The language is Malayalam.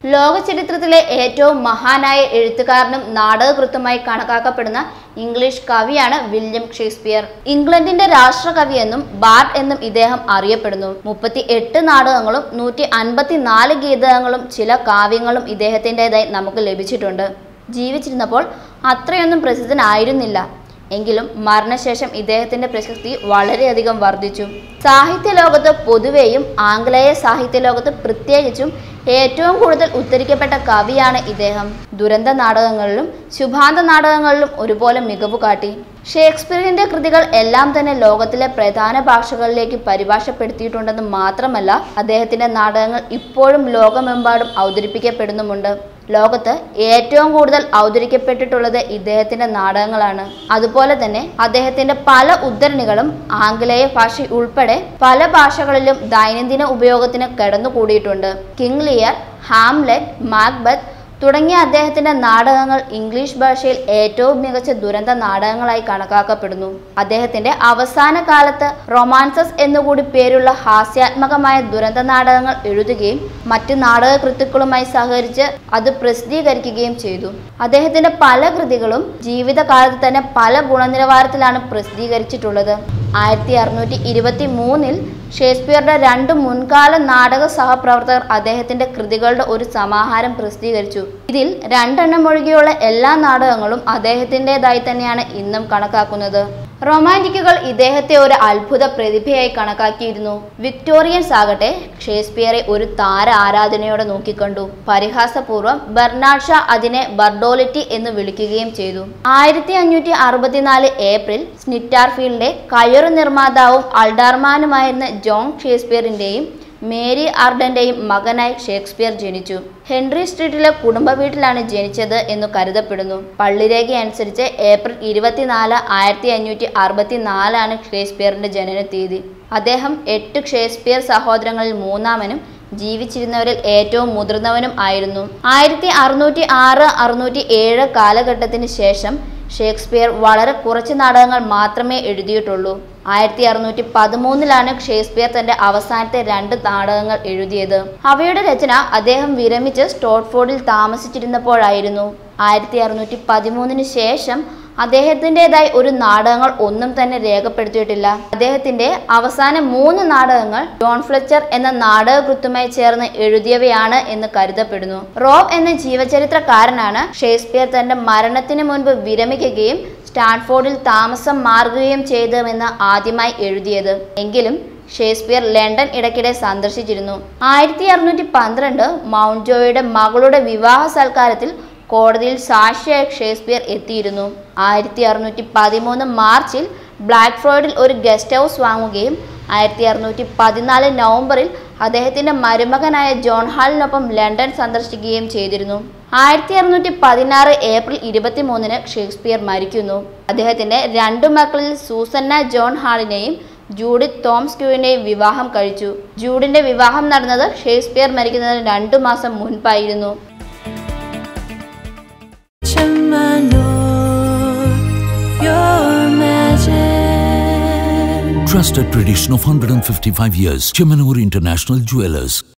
ലോക ചരിത്രത്തിലെ ഏറ്റവും മഹാനായ എഴുത്തുകാരനും നാടകകൃത്തുമായി കണക്കാക്കപ്പെടുന്ന ഇംഗ്ലീഷ് കവിയാണ് വില്യം ഷേക്സ്പിയർ ഇംഗ്ലണ്ടിന്റെ രാഷ്ട്രകവി എന്നും ബാർഡ് എന്നും ഇദ്ദേഹം അറിയപ്പെടുന്നു മുപ്പത്തി എട്ട് നാടകങ്ങളും നൂറ്റി അൻപത്തിനാല് ഗീതങ്ങളും ചില കാവ്യങ്ങളും ഇദ്ദേഹത്തിൻ്റെതായി നമുക്ക് ലഭിച്ചിട്ടുണ്ട് ജീവിച്ചിരുന്നപ്പോൾ അത്രയൊന്നും പ്രസിദ്ധനായിരുന്നില്ല എങ്കിലും മരണശേഷം ഇദ്ദേഹത്തിന്റെ പ്രശസ്തി വളരെയധികം വർദ്ധിച്ചു സാഹിത്യ ലോകത്ത് പൊതുവെയും ആംഗലേയ സാഹിത്യ ലോകത്ത് പ്രത്യേകിച്ചും ഏറ്റവും കൂടുതൽ ഉദ്ധരിക്കപ്പെട്ട കവിയാണ് ഇദ്ദേഹം ദുരന്ത നാടകങ്ങളിലും ശുഭാന്ത നാടകങ്ങളിലും ഒരുപോലെ മികവ് കാട്ടി ഷേക്സ്പിയറിന്റെ കൃതികൾ എല്ലാം തന്നെ ലോകത്തിലെ പ്രധാന ഭാഷകളിലേക്ക് പരിഭാഷപ്പെടുത്തിയിട്ടുണ്ടെന്ന് മാത്രമല്ല അദ്ദേഹത്തിന്റെ നാടകങ്ങൾ ഇപ്പോഴും ലോകമെമ്പാടും അവതരിപ്പിക്കപ്പെടുന്നുമുണ്ട് ലോകത്ത് ഏറ്റവും കൂടുതൽ അവതരിക്കപ്പെട്ടിട്ടുള്ളത് ഇദ്ദേഹത്തിന്റെ നാടകങ്ങളാണ് അതുപോലെ തന്നെ അദ്ദേഹത്തിന്റെ പല ഉദ്ധരണികളും ആംഗലേയ ഭാഷ ഉൾപ്പെടെ പല ഭാഷകളിലും ദൈനംദിന ഉപയോഗത്തിന് കടന്നുകൂടിയിട്ടുണ്ട് കിങ് ലിയർ ഹാംലെറ്റ് മാക്ബത്ത് തുടങ്ങിയ അദ്ദേഹത്തിന്റെ നാടകങ്ങൾ ഇംഗ്ലീഷ് ഭാഷയിൽ ഏറ്റവും മികച്ച ദുരന്ത നാടകങ്ങളായി കണക്കാക്കപ്പെടുന്നു അദ്ദേഹത്തിന്റെ അവസാന കാലത്ത് റൊമാൻസസ് എന്നുകൂടി പേരുള്ള ഹാസ്യാത്മകമായ ദുരന്ത നാടകങ്ങൾ എഴുതുകയും മറ്റ് നാടകകൃത്തുക്കളുമായി സഹകരിച്ച് അത് പ്രസിദ്ധീകരിക്കുകയും ചെയ്തു അദ്ദേഹത്തിന്റെ പല കൃതികളും ജീവിതകാലത്ത് തന്നെ പല ഗുണനിലവാരത്തിലാണ് പ്രസിദ്ധീകരിച്ചിട്ടുള്ളത് ആയിരത്തി അറുന്നൂറ്റി ഇരുപത്തി മൂന്നിൽ ഷേക്സ്പിയറുടെ രണ്ട് മുൻകാല നാടക സഹപ്രവർത്തകർ അദ്ദേഹത്തിന്റെ കൃതികളുടെ ഒരു സമാഹാരം പ്രസിദ്ധീകരിച്ചു ഇതിൽ രണ്ടെണ്ണം ഒഴികെയുള്ള എല്ലാ നാടകങ്ങളും അദ്ദേഹത്തിൻ്റെതായി തന്നെയാണ് ഇന്നും കണക്കാക്കുന്നത് റൊമാൻറ്റിക്കുകൾ ഇദ്ദേഹത്തെ ഒരു അത്ഭുത പ്രതിഭയായി കണക്കാക്കിയിരുന്നു വിക്ടോറിയൻസ് ആകട്ടെ ഷേക്സ്പിയറെ ഒരു താര ആരാധനയോടെ നോക്കിക്കണ്ടു പരിഹാസപൂർവ്വം ബെർണാഡ് ഷാ അതിനെ ബർഡോലിറ്റി എന്ന് വിളിക്കുകയും ചെയ്തു ആയിരത്തി അഞ്ഞൂറ്റി അറുപത്തിനാല് ഏപ്രിൽ സ്നിറ്റാർഫീൽഡിന്റെ കയറു നിർമ്മാതാവും അൾഡാർമാനുമായിരുന്ന ജോൺ ഷേക്സ്പിയറിന്റെയും മേരി ആർഡന്റെയും മകനായി ഷേക്സ്പിയർ ജനിച്ചു ഹെൻറി സ്ട്രീറ്റിലെ കുടുംബ വീട്ടിലാണ് ജനിച്ചത് എന്ന് കരുതപ്പെടുന്നു പള്ളിരേഖ അനുസരിച്ച് ഏപ്രിൽ ഇരുപത്തിനാല് ആയിരത്തി അഞ്ഞൂറ്റി അറുപത്തി നാലാണ് ഷേക്സ്പിയറിന്റെ ജനന തീയതി അദ്ദേഹം എട്ട് ഷേക്സ്പിയർ സഹോദരങ്ങളിൽ മൂന്നാമനും ജീവിച്ചിരുന്നവരിൽ ഏറ്റവും മുതിർന്നവനും ആയിരുന്നു ആയിരത്തി അറുന്നൂറ്റി ആറ് അറുന്നൂറ്റി ഏഴ് കാലഘട്ടത്തിന് ശേഷം ഷേക്സ്പിയർ വളരെ കുറച്ച് നാടകങ്ങൾ മാത്രമേ എഴുതിയിട്ടുള്ളൂ ആയിരത്തി അറുന്നൂറ്റി പതിമൂന്നിലാണ് ഷേക്സ്പിയർ തന്റെ അവസാനത്തെ രണ്ട് നാടകങ്ങൾ എഴുതിയത് അവയുടെ രചന അദ്ദേഹം വിരമിച്ച് സ്റ്റോട്ട്ഫോർഡിൽ താമസിച്ചിരുന്നപ്പോഴായിരുന്നു ആയിരത്തി അറുന്നൂറ്റി പതിമൂന്നിന് ശേഷം അദ്ദേഹത്തിൻ്റെതായി ഒരു നാടകങ്ങൾ ഒന്നും തന്നെ രേഖപ്പെടുത്തിയിട്ടില്ല അദ്ദേഹത്തിന്റെ അവസാന മൂന്ന് നാടകങ്ങൾ ജോൺ ഫ്ലെച്ചർ എന്ന നാടകകൃത്തുമായി ചേർന്ന് എഴുതിയവയാണ് എന്ന് കരുതപ്പെടുന്നു റോബ് എന്ന ജീവചരിത്രകാരനാണ് ഷേക്സ്പിയർ തന്റെ മരണത്തിന് മുൻപ് വിരമിക്കുകയും സ്റ്റാൻഫോർഡിൽ താമസം മാറുകയും ചെയ്തതെന്ന് ആദ്യമായി എഴുതിയത് എങ്കിലും ഷേക്സ്പിയർ ലണ്ടൻ ഇടയ്ക്കിടെ സന്ദർശിച്ചിരുന്നു ആയിരത്തി അറുന്നൂറ്റി പന്ത്രണ്ട് മൗണ്ട് ജോയുടെ മകളുടെ വിവാഹ സൽക്കാരത്തിൽ കോടതിയിൽ സാക്ഷിയായി ഷേക്സ്പിയർ എത്തിയിരുന്നു ആയിരത്തി അറുന്നൂറ്റി പതിമൂന്ന് മാർച്ചിൽ ബ്ലാക്ക് ഫ്രോയിഡിൽ ഒരു ഗസ്റ്റ് ഹൗസ് വാങ്ങുകയും ആയിരത്തി അറുന്നൂറ്റി പതിനാല് നവംബറിൽ അദ്ദേഹത്തിന്റെ മരുമകനായ ജോൺ ഹാളിനൊപ്പം ലണ്ടൻ സന്ദർശിക്കുകയും ചെയ്തിരുന്നു ആയിരത്തി അറുന്നൂറ്റി പതിനാറ് ഏപ്രിൽ ഇരുപത്തിമൂന്നിന് ഷേക്സ്പിയർ മരിക്കുന്നു അദ്ദേഹത്തിന്റെ രണ്ടു മക്കളിൽ സൂസന്ന ജോൺ ഹാളിനെയും ജൂഡിത്ത് തോംസ് ക്യൂവിനെയും വിവാഹം കഴിച്ചു ജൂഡിന്റെ വിവാഹം നടന്നത് ഷേക്സ്പിയർ മരിക്കുന്നതിന് രണ്ടു മാസം മുൻപായിരുന്നു my Lord, your magic. Trusted tradition of 155 years. Chemanur International Jewelers.